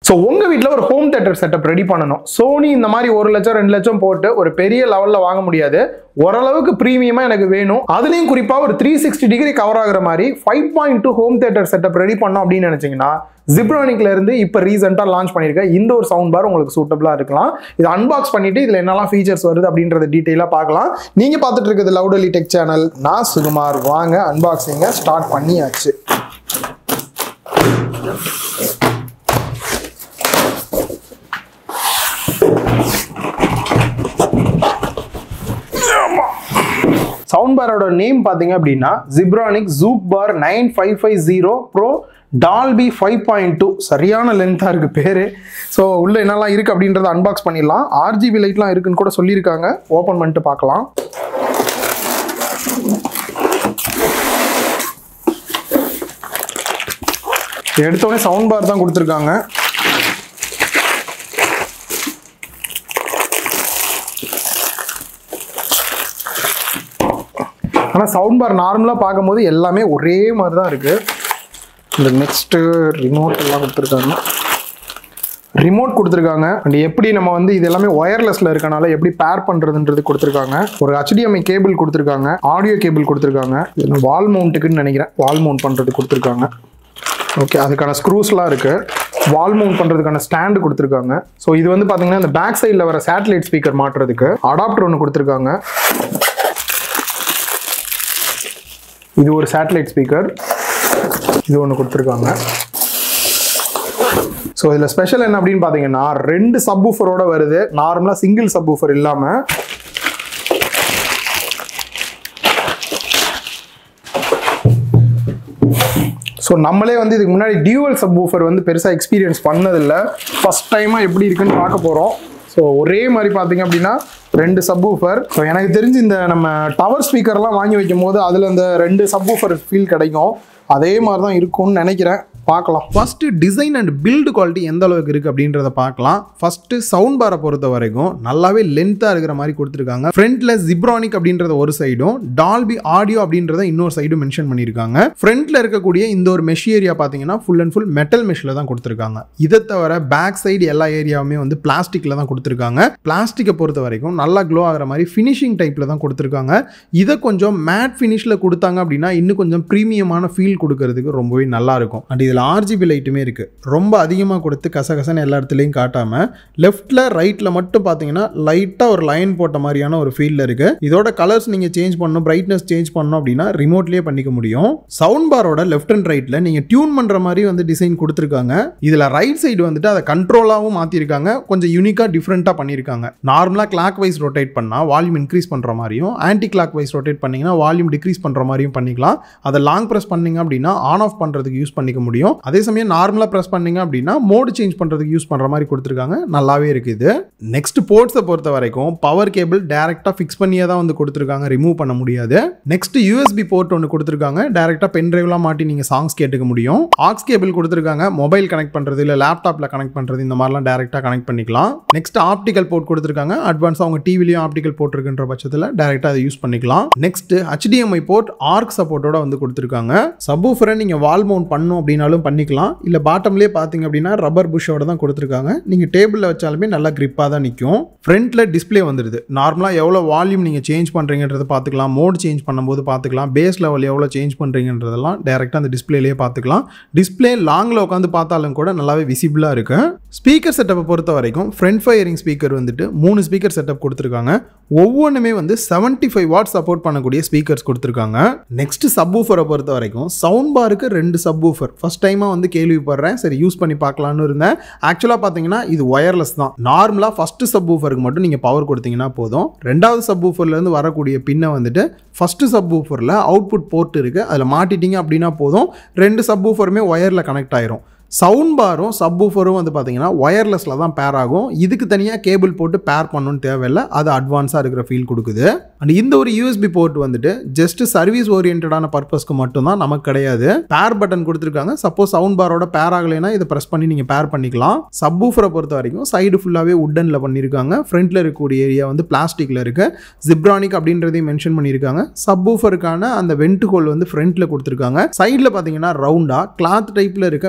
So உங்கள் வீட்டில் ஒரு ஹோம் தேட்டர் செட்டப் ரெடி பண்ணணும் சோனி இந்த மாதிரி ஒரு லட்சம் ரெண்டு லட்சம் போட்டு ஒரு பெரிய லெவலில் வாங்க முடியாது ஓரளவுக்கு ப்ரீமியமாக எனக்கு வேணும் அதுலேயும் குறிப்பாக ஒரு த்ரீ சிக்ஸ்டி டிகிரி கவர் ஆகுற மாதிரி five point two home theatre setup ready பண்ணோம் அப்படின்னு நினச்சிங்கன்னா ஜிப்ரானிக்ல இருந்து இப்போ ரீசெண்டாக லான்ச் பண்ணியிருக்க இந்த ஒரு சவுண்ட் பார் உங்களுக்கு சூட்டபிளாக இருக்கலாம் இதை அன்பாக்ஸ் பண்ணிட்டு இதில் என்னெல்லாம் ஃபீச்சர்ஸ் வருது அப்படின்றத டீட்டெயிலாக பார்க்கலாம் நீங்கள் பார்த்துட்டு இருக்கிறது லவுடலி டெக் சேனல் நான் சுகுமார் வாங்க அன்பாக்சிங்கை ஸ்டார்ட் பண்ணியாச்சு சவுண்ட் பாரோட நேம் பார்த்தீங்க அப்படின்னா Zebronics juke bar nine five five zero pro Dolby five point two சரியான லென்த்தாக இருக்குது பேர் ஸோ உள்ளே என்னெல்லாம் இருக்குது அப்படின்றத அன்பாக்ஸ் பண்ணிடலாம் ஆர்ஜிபி லைட்லாம் இருக்குன்னு கூட சொல்லியிருக்காங்க ஓப்பன் பண்ணிட்டு பார்க்கலாம் எடுத்தோடனே சவுண்ட் பார் தான் கொடுத்துருக்காங்க ஆனால் சவுண்ட் பார் நார்மலாக பார்க்கும்போது எல்லாமே ஒரே மாதிரி தான் இருக்குது இந்த நெக்ஸ்ட்டு ரிமோட் எல்லாம் கொடுத்துருக்காங்க ரிமோட் கொடுத்துருக்காங்க அண்ட் எப்படி நம்ம வந்து இது எல்லாமே ஒயர்லெஸ்ல இருக்கனால எப்படி பேர் பண்ணுறதுன்றது கொடுத்துருக்காங்க ஒரு HDMI கேபிள் கொடுத்துருக்காங்க ஆடியோ கேபிள் கொடுத்துருக்காங்க இது வால் மவுண்ட்டுக்குன்னு நினைக்கிறேன் வால் மவுண்ட் பண்ணுறது கொடுத்துருக்காங்க ஓகே அதுக்கான ஸ்க்ரூஸ்லாம் இருக்குது வால் மவுண்ட் பண்ணுறதுக்கான ஸ்டாண்டு கொடுத்துருக்காங்க ஸோ இது வந்து பார்த்தீங்கன்னா இந்த பேக் சைடில் வர சேட்டலைட் ஸ்பீக்கர் மாட்டுறதுக்கு அடாப்டர் ஒன்று கொடுத்துருக்காங்க இது ஒரு சேட்டலைட் ஸ்பீக்கர் இது ஒன்று கொடுத்துருக்காங்க ஸோ இதில் ஸ்பெஷல் என்ன அப்படின்னு பார்த்தீங்கன்னா ரெண்டு சப்வூஃபரோட வருது நார்மலாக சிங்கிள் சப்வூஃபர் இல்லாமல் ஸோ நம்மளே வந்து இதுக்கு முன்னாடி டியூவல் சப்வூஃபர் வந்து பெருசாக எக்ஸ்பீரியன்ஸ் பண்ணதில்லை ஃபஸ்ட் டைமாக எப்படி இருக்குன்னு பார்க்க போகிறோம் ஸோ ஒரே மாதிரி பார்த்தீங்க அப்படின்னா ரெண்டு சப்வூஃபர் ஸோ எனக்கு தெரிஞ்சு இந்த நம்ம டவர் ஸ்பீக்கர்லாம் வாங்கி வைக்கும் போது அதில் இந்த ரெண்டு சப்வூஃபர் ஃபீல் கிடைக்கும் அதே மாதிரி தான் இருக்கும்னு நினைக்கிறேன் பார்க்கலாம் first design and build quality எந்த அளவுக்கு இருக்குது அப்படின்றத பார்க்கலாம் ஃபஸ்ட்டு சவுண்ட் பாரை பொறுத்த வரைக்கும் நல்லாவே லென்த்தாக இருக்கிற மாதிரி கொடுத்துருக்காங்க ஃப்ரண்ட்டில் ஜிப்ரானிக் அப்படின்றத ஒரு சைடும் டால்பி ஆடியோ அப்படின்றத இன்னொரு சைடும் மென்ஷன் பண்ணியிருக்காங்க ஃப்ரண்ட்டில் இருக்கக்கூடிய இந்த ஒரு மெஷ் ஏரியா பார்த்தீங்கன்னா ஃபுல் அண்ட் ஃபுல் மெட்டல் மெஷ்ல தான் கொடுத்துருக்காங்க இதை தவிர பேக் சைடு எல்லா ஏரியாவுமே வந்து பிளாஸ்டிக்கில் தான் கொடுத்துருக்காங்க பிளாஸ்டிக்கை பொறுத்த வரைக்கும் நல்லா க்ளோ ஆகிற மாதிரி ஃபினிஷிங் டைப்பில் தான் கொடுத்துருக்காங்க இதை கொஞ்சம் மேட் ஃபினிஷில் கொடுத்தாங்க அப்படின்னா இன்னும் கொஞ்சம் ப்ரீமியமான ஃபீல் கொடுக்கறதுக்கு ரொம்பவே நல்லா இருக்கும் அண்ட் இதில் ஆர்ஜிபி லைட்டுமே இருக்குது ரொம்ப அதிகமாக கொடுத்து கசகசன்னு எல்லா இடத்துலையும் காட்டாமல் லெஃப்ட்டில் ரைட்டில் மட்டும் பார்த்தீங்கன்னா லைட்டாக ஒரு லைன் போட்ட மாதிரியான ஒரு ஃபீலில் இருக்குது இதோட கலர்ஸ் நீங்கள் சேஞ்ச் பண்ணணும் பிரைட்னஸ் சேஞ்ச் பண்ணணும் அப்படின்னா ரிமோட்லேயே பண்ணிக்க முடியும் சவுண்ட் பாரோட லெஃப்ட் அண்ட் ரைட்டில் நீங்கள் டியூன் பண்ணுற மாதிரி வந்து டிசைன் கொடுத்துருக்காங்க இதில் ரைட் சைடு வந்துட்டு அதை கண்ட்ரோலாகவும் மாற்றிருக்காங்க கொஞ்சம் யூனிக்காக டிஃப்ரெண்ட்டாக பண்ணியிருக்காங்க நார்மலாக கிளாக் வைஸ் ரொட்டேட் பண்ணால் வால்யூம் இன்க்ரீஸ் பண்ணுற மாதிரியும் ஆன்டி கிளாக் வைஸ் ரொட்டேட் பண்ணிங்கன்னா வால்யூம் டிக்ரீஸ் பண்ணுற மாதிரியும் பண்ணிக்கலாம் அதை லாங் ப்ரெஸ் பண்ணீங்க அப்படின்னா ஆன் ஆஃப் பண்ணுறதுக்கு யூஸ் பண்ணிக்க முடியும் அதே சமயம் நார்மலாக ப்ரெஸ் பண்ணீங்க அப்படின்னா மோடு சேஞ்ச் பண்ணுறதுக்கு யூஸ் பண்ணுற மாதிரி கொடுத்துருக்காங்க நல்லாவே இருக்குது நெக்ஸ்ட் போர்ட்ஸை பொறுத்த வரைக்கும் பவர் கேபிள் டேரெக்டாக ஃபிக்ஸ் பண்ணியே தான் வந்து கொடுத்துருக்காங்க ரிமூவ் பண்ண முடியாது நெக்ஸ்ட் யூஎஸ்பி போர்ட் ஒன்று கொடுத்துருக்காங்க டேரெக்டாக பென் டிரைவ்லாம் மாட்டி நீங்கள் சாங்ஸ் கேட்டுக்க முடியும் ஆக்ஸ் கேபிள் கொடுத்துருக்காங்க மொபைல் கனெக்ட் பண்ணுறது இல்லை லேப்டாப்பில் கனெக்ட் பண்ணுறது இந்த மாதிரிலாம் டேரெக்டாக கனெக்ட் பண்ணிக்கலாம் நெக்ஸ்ட் ஆப்டிக்கல் போர்ட் கொடுத்துருக்காங்க அட்வான்ஸாக அவங்க டிவிலையும் ஆப்டிக்கல் போர்ட் இருக்குன்ற பட்சத்தில் டேரெக்டாக அதை யூஸ் பண்ணிக்கலாம் நெக்ஸ்ட் HDMI போர்ட் ஆர்க் சப்போர்ட்டோட வந்து கொடுத்துருக்காங்க சப்வூஃபரை நீங்கள் வால் மவுண்ட் பண்ணும் அப்படின்னாலும் பண்ணிக்கலாம் இல்லை பாட்டம்லேயே பார்த்தீங்க அப்படின்னா ரப்பர் புஷ்ஷோட தான் கொடுத்துருக்காங்க நீங்கள் டேபிளில் வச்சாலுமே நல்லா கிரிப்பாக தான் நிற்கும் ஃப்ரண்ட்டில் டிஸ்ப்ளே வந்துடுது நார்மலாக எவ்வளோ வால்யூம் நீங்கள் சேஞ்ச் பண்ணுறீங்கன்றத பார்த்துக்கலாம் மோட் சேஞ்ச் பண்ணும்போது பார்த்துக்கலாம் பேஸ் லெவல் எவ்வளோ சேஞ்ச் பண்ணுறீங்கன்றதெல்லாம் டேரெக்டாக அந்த டிஸ்ப்ளேலேயே பார்த்துக்கலாம் டிஸ்ப்ளே லாங்கில் உட்காந்து பார்த்தாலும் கூட நல்லாவே விசிபிளாக இருக்கு ஸ்பீக்கர் செட்டப்பை பொறுத்த வரைக்கும் ஃப்ரண்ட் ஃபயரிங் ஸ்பீக்கர் வந்துட்டு மூணு ஸ்பீக்கர் செட்டப் கொடுத்துருக்காங்க ஒவ்வொன்றுமே வந்து 75 ஃபைவ் வாட் சப்போர்ட் பண்ணக்கூடிய ஸ்பீக்கர்ஸ் கொடுத்துருக்காங்க நெக்ஸ்ட் சப்வூஃபரை பொறுத்த வரைக்கும் சவுண்ட் பாருக்கு ரெண்டு சப்வூஃபர் ஃபர்ஸ்ட் டைமாக வந்து கேள்விப்படுறேன் சரி யூஸ் பண்ணி பார்க்கலான்னு இருந்தேன் ஆக்சுவலாக பார்த்தீங்கன்னா இது ஒயர்லெஸ் தான் நார்மலாக ஃபஸ்ட்டு சப்வூஃபருக்கு மட்டும் நீங்கள் பவர் கொடுத்தீங்கன்னா போதும் ரெண்டாவது சப்வூஃபர்லேருந்து வரக்கூடிய பின்னை வந்துட்டு ஃபஸ்ட்டு சப்வூஃபரில் அவுட்புட் போர்ட் இருக்குது அதில் மாட்டிட்டீங்க அப்படின்னா போதும் ரெண்டு சப்வூஃபருமே ஒயரில் கனெக்ட் ஆயிரும் சவுண்ட் பாரும் சப்வூஃபரும் வந்து பார்த்தீங்கன்னா ஒயர்லெஸில் தான் பேர் ஆகும் இதுக்கு தனியாக கேபிள் போட்டு பேர் பண்ணணும்னு தேவையில்லை அது அட்வான்ஸாக இருக்கிற ஃபீல் கொடுக்குது அண்ட் இந்த ஒரு யூஎஸ்பி போர்ட் வந்துட்டு ஜஸ்ட் சர்வீஸ் ஓரியன்டான பர்பஸ்க்கு மட்டும்தான் நமக்கு கிடையாது பேர் பட்டன் கொடுத்துருக்காங்க சப்போஸ் சவுண்ட் பாரோட பேர் ஆகலைன்னா இதை ப்ரெஸ் பண்ணி நீங்கள் பேர் பண்ணிக்கலாம் சப்வூஃபரை பொறுத்த வரைக்கும் சைடு ஃபுல்லாகவே உட்டனில் பண்ணியிருக்காங்க ஃப்ரண்ட்டில் இருக்கக்கூடிய ஏரியா வந்து பிளாஸ்டிக்கில் இருக்கு ஜிப்ரானிக் அப்படின்றதையும் மென்ஷன் பண்ணியிருக்காங்க சப்வூஃபருக்கான அந்த வெண்ட் ஹோல் வந்து ஃப்ரண்ட்டில் கொடுத்துருக்காங்க சைடில் பார்த்தீங்கன்னா ரவுண்டாக கிளாத் டைப்பில் இருக்க மெஷ் வந்து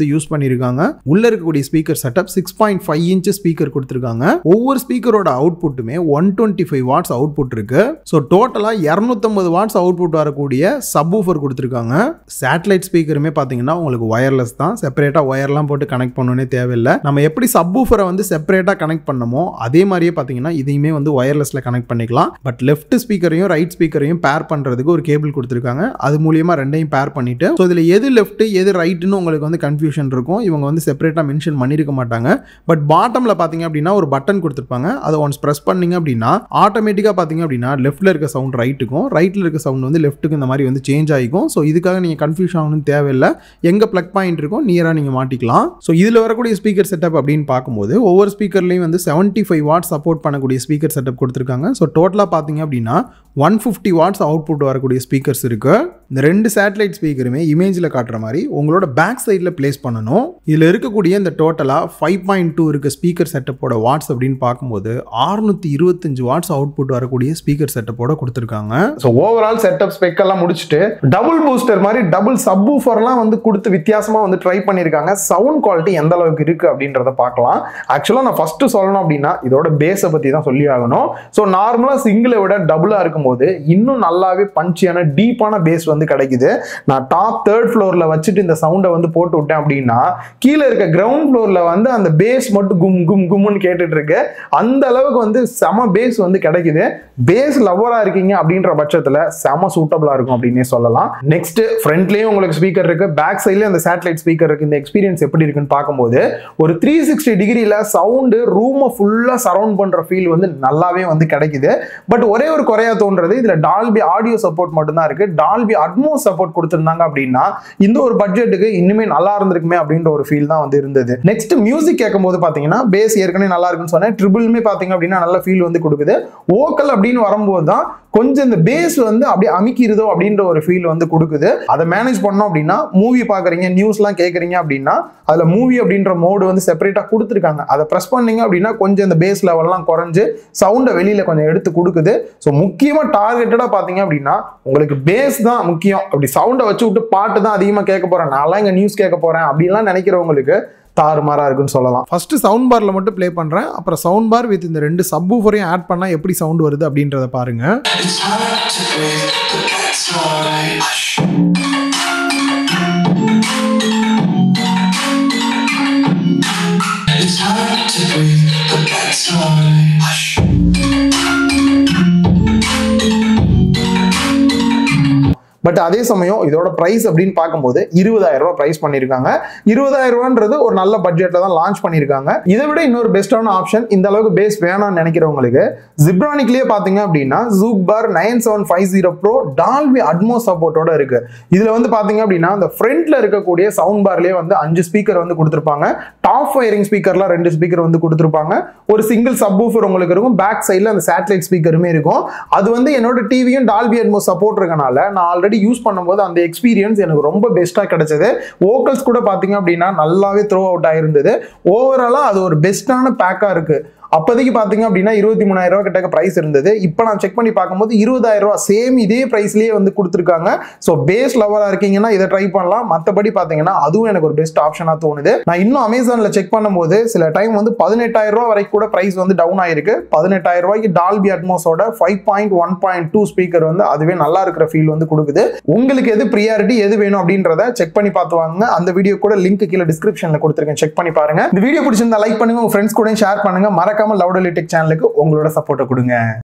வந்து யூஸ் பண்ணியிருக்காங்க உள்ள இருக்கக்கூடிய speaker setup six point five inch speaker கொடுத்துருக்காங்க ஒவ்வொரு ஸ்பீக்கரோட அவுட்புட்டுமே one twenty five watts output இருக்கு ஸோ டோட்டலாக இரநூத்தம்பது வாட்ஸ் அவுட்புட் வரக்கூடிய சப் ஊஃபர் கொடுத்துருக்காங்க சேட்டலைட் ஸ்பீக்கருமே பார்த்தீங்கன்னா உங்களுக்கு ஒயர்லெஸ் தான் செப்பரேட்டாக ஒயர்லாம் போட்டு கனெக்ட் பண்ணணுன்னே தேவையில்லை நம்ம எப்படி சப் ஊஃபரை வந்து செப்பரேட்டாக கனெக்ட் பண்ணமோ அதே மாதிரியே பார்த்தீங்கன்னா இதையுமே வந்து ஒயர்லெஸில் கனெக்ட் பண்ணிக்கலாம் பட் லெஃப்ட் ஸ்பீக்கரையும் ரைட் ஸ்பீக்கரையும் பேர் பண்ணுறதுக்கு ஒரு கேபிள் கொடுத்துருக்காங்க அது மூலியமாக ரெண்டையும் பேர் பண்ணிட்டு ஸோ இதில் எது லெஃப்ட் எது ரைட்டுன்னு உங்களுக்கு வந்து கன்ஃபியூஷன் இருக்கும் இவங்க வந்து செப்பரேட்டாக மென்ஷன் பண்ணியிருக்க மாட்டாங்க பட் பாட்டமில் பார்த்தீங்க அப்படின்னா ஒரு பட்டன் கொடுத்துருப்பாங்க அதை ஒன்ஸ் ப்ரெஸ் பண்ணீங்க அப்படின்னா ஆட்டோமேட்டிக்காக பார்த்தீங்க அப்படின்னா லெஃப்ட்டில் இருக்க சவுண்ட் ரைட்டுக்கும் ரைட்டில் இருக்க சவுண்ட் வந்து லெஃப்ட்டுக்கு இந்த மாதிரி வந்து சேஞ்ச் ஆகிக்கும் ஸோ இதுக்காக நீங்கள் கன்ஃபியூஷன் ஆகணும்னு தேவையில்லை எங்கே ப்ளக் பாயிண்ட் இருக்கும் நியராக நீங்கள் மாட்டிக்கலாம் ஸோ இதில் வரக்கூடிய ஸ்பீக்கர் செட்டப் அப்படின்னு பார்க்கும்போது ஒவ்வொரு ஸ்பீக்கர்லையும் வந்து செவன்ட்டி ஃபைவ் வாட் சப்போர்ட் பண்ணக்கூடிய ஸ்பீக்கர் செட்டப் கொடுத்துருக்காங்க ஸோ டோட்டலாக பார்த்தீங்க அப்படின்னா ஒன் ஃபிஃப்டி வாட்ஸ் அவுட்புட் வரக்கூடிய ஸ்பீக்கர்ஸ் இருக்கு இந்த ரெண்டு சேட்டலைட் ஸ்பீக்கருமே இமேஜில் காட்டுற மாதிரி உங்களோட பேக் சைடில் பிளேஸ் பண்ணணும் இதில் இருக்கக்கூடிய இந்த டோட்டலாக ஃபைவ் பாயிண்ட் டூ இருக்க ஸ்பீக்கர் செட்டப்போட வாட்ஸ் அப்படின்னு பார்க்கும்போது ஆறுநூற்றி இருபத்தஞ்சு வாட்ஸ் அவுட்புட் வரக்கூடிய ஸ்பீக்கர் செட்டப்போட கொடுத்துருக்காங்க ஸோ ஓவரால் செட்டப் ஸ்பெக் எல்லாம் முடிச்சுட்டு டபுள் பூஸ்டர் மாதிரி டபுள் சப் ஊஃபர்லாம் வந்து கொடுத்து வித்தியாசமாக வந்து ட்ரை பண்ணியிருக்காங்க சவுண்ட் குவாலிட்டி எந்த அளவுக்கு இருக்கு அப்படின்றத பார்க்கலாம் ஆக்சுவலாக நான் ஃபர்ஸ்ட் சொல்லணும் அப்படின்னா இதோட பேஸை பற்றி தான் சொல்லி ஆகணும் ஸோ நார்மலாக சிங்கிளை விட டபுளாக இருக்கும்போது இன்னும் நல்லாவே பஞ்சியான டீப்பான பேஸ் வந்து கிடைக்குது நான் டாப் தேர்ட் ஃப்ளோரில் வச்சுட்டு இந்த சவுண்டை வந்து போட்டு விட்டேன் அப்படின்னா கீழே இருக்க கிரவுண்ட் ஃப்ளோரில் வந்து அந்த பேஸ் மட்டும் கும் கும் கும்னு கேட்டுட்டு இருக்கு அந்த அளவுக்கு வந்து செம பேஸ் வந்து கிடைக்குது பேஸ் லவ்வராக இருக்கீங்க அப்படின்ற பட்சத்தில் செம சூட்டபிளாக இருக்கும் அப்படின்னே சொல்லலாம் நெக்ஸ்ட் ஃப்ரண்ட்லேயும் உங்களுக்கு ஸ்பீக்கர் இருக்கு பேக் சைட்லேயும் அந்த சேட்டலைட் ஸ்பீக்கர் இருக்கு இந்த எக்ஸ்பீரியன்ஸ் எப்படி இருக்குன்னு பார்க்கும்போது ஒரு த்ரீ சிக்ஸ்டி டிகிரியில் சவுண்டு ரூமை ஃபுல்லாக சரவுண்ட் பண்ணுற ஃபீல் வந்து நல்லாவே வந்து கிடைக்குது பட் ஒரே ஒரு குறையா தோன்றது இதில் டால்பி ஆடியோ சப்போர்ட் மட்டும்தான் இருக்கு டால்பி அட்மோ சப்போர்ட் கொடுத்துருந்தாங்க அப்படின்னா இந்த ஒரு பட்ஜெட்டுக்கு இன்னுமே நல்லா இருந்திருக்குமே அப்படின்ற ஒரு ஃபீல் தான் வந்து இருந்தது நெக்ஸ்ட் மியூசிக் கேட்கும்போது பார்த்தீங்கன்னா பேஸ் ஏற்கனவே நல்லா இருக்குன்னு சொன்னேன் ட்ரிபிள்மே பார்த்தீங்க அப்படின்னா நல்ல ஃபீல் வந்து கொடுக்குது ஓக்கல் அப்படின்னு வரும்போது தான் கொஞ்சம் இந்த பேஸ் வந்து அப்படியே அமிக்கிறதோ அப்படின்ற ஒரு ஃபீல் வந்து கொடுக்குது அதை மேனேஜ் பண்ணோம் அப்படின்னா மூவி பார்க்குறீங்க நியூஸ்லாம் கேட்குறீங்க அப்படின்னா அதில் மூவி அப்படின்ற மோடு வந்து செப்பரேட்டாக கொடுத்துருக்காங்க அதை ப்ரெஸ் பண்ணீங்க அப்படின்னா கொஞ்சம் இந்த பேஸ் லெவல்லாம் குறைஞ்சு சவுண்டை வெளியில் கொஞ்சம் எடுத்து கொடுக்குது ஸோ முக்கியமாக டார்கெட்டடாக பார்த்தீங்க அப்படின்னா உங்களுக்கு பேஸ் தான் முக்கியம் அப்படி சவுண்டை வச்சு விட்டு பாட்டு தான் அதிகமாக கேட்க போகிறேன் நான்லாம் இங்கே நியூஸ் கேட்க போகிறேன் அப்படின்லாம் நினைக்கிறவங்களுக்கு தாறுமாறா இருக்குன்னு சொல்லலாம் ஃபர்ஸ்ட் சவுண்ட் பார்ல மட்டும் ப்ளே பண்றேன் அப்புறம் சவுண்ட் பார் வித் இந்த ரெண்டு சப் ஊஃபரையும் ஆட் பண்ணா எப்படி சவுண்ட் வருது அப்படின்றத பாருங்க It's hard to breathe, but that's alright. Hush. It's hard to breathe, but that's alright. Hush. But அதே சமயம் இதோட பிரைஸ் அப்படின்னு பார்க்கும்போது இருபதாயிரம் ரூபாய் பிரைஸ் பண்ணியிருக்காங்க இருபதாயிரம் ரூபான்றது ஒரு நல்ல பட்ஜெட்ல தான் லான்ச் பண்ணியிருக்காங்க இதை விட இன்னொரு பெஸ்ட்டான ஆப்ஷன் இந்த அளவுக்கு பேஸ் வேணாம்னு நினைக்கிறவங்களுக்கு ஜிப்ரானிக்லேயே பார்த்தீங்க அப்படின்னா juke bar nine seven five zero pro Dolby Atmos சப்போர்ட்டோட இருக்கு இதுல வந்து பாத்தீங்க அப்படின்னா அந்த ஃப்ரண்ட்ல இருக்கக்கூடிய சவுண்ட் பார்லயே வந்து அஞ்சு ஸ்பீக்கர் வந்து கொடுத்துருப்பாங்க டாப் ஃபயரிங் ஸ்பீக்கர்லாம் ரெண்டு ஸ்பீக்கர் வந்து கொடுத்துருப்பாங்க ஒரு சிங்கிள் சப் உங்களுக்கு இருக்கும் பேக் சைடில் அந்த சேட்டலைட் ஸ்பீக்கருமே இருக்கும் அது வந்து என்னோட டிவியும் டால்பி அட்மோ சப்போர்ட் இருக்கனால நான் ஆல்ரெடி யூஸ் பண்ணும்போது அந்த எக்ஸ்பீரியன்ஸ் எனக்கு ரொம்ப பெஸ்ட்டாக கிடைச்சது ஓக்கல்ஸ் கூட பார்த்தீங்க அப்படின்னா நல்லாவே த்ரோ அவுட் ஆயிருந்தது ஓவராலாக அது ஒரு பெஸ்ட்டான பேக்காக இருக்கு அப்போதைக்கு பார்த்தீங்க அப்படின்னா இருபத்தி மூணாயிரம் ரூபா கிட்ட ப்ரைஸ் இருந்தது இப்போ நான் செக் பண்ணி பார்க்கும்போது இருபதாயிரம் ரூபா சேம் இதே ப்ரைஸ்லேயே வந்து கொடுத்துருக்காங்க ஸோ பேஸ் லவராக இருக்கீங்கன்னா இதை ட்ரை பண்ணலாம் மற்றபடி பார்த்தீங்கன்னா அதுவும் எனக்கு ஒரு பெஸ்ட் ஆப்ஷனாக தோணுது நான் இன்னும் அமேசானில் செக் பண்ணும்போது சில டைம் வந்து பதினெட்டாயிரம் ரூபா வரைக்கும் கூட ப்ரைஸ் வந்து டவுன் ஆயிருக்கு பதினெட்டாயிரம் ரூபாய்க்கு டால்பி அட்மோஸோட five point one point two speaker வந்து அதுவே நல்லா இருக்கிற ஃபீல் வந்து கொடுக்குது உங்களுக்கு எது ப்ரியாரிட்டி எது வேணும் அப்படின்றத செக் பண்ணி பார்த்து வாங்க அந்த வீடியோ கூட லிங்க் கீழே டிஸ்கிரிப்ஷனில் கொடுத்துருக்கேன் செக் பண்ணி பாருங்க இந்த வீடியோ பிடிச்சிருந்தா லைக் பண்ணுங்க உங்க ஃப்ரெண்ட்ஸ் கூட ஷேர் பண்ணுங்க மறக்காம லவுடலி டெக் சேனலுக்கு உங்களோட சப்போர்ட்டை கொடுங்க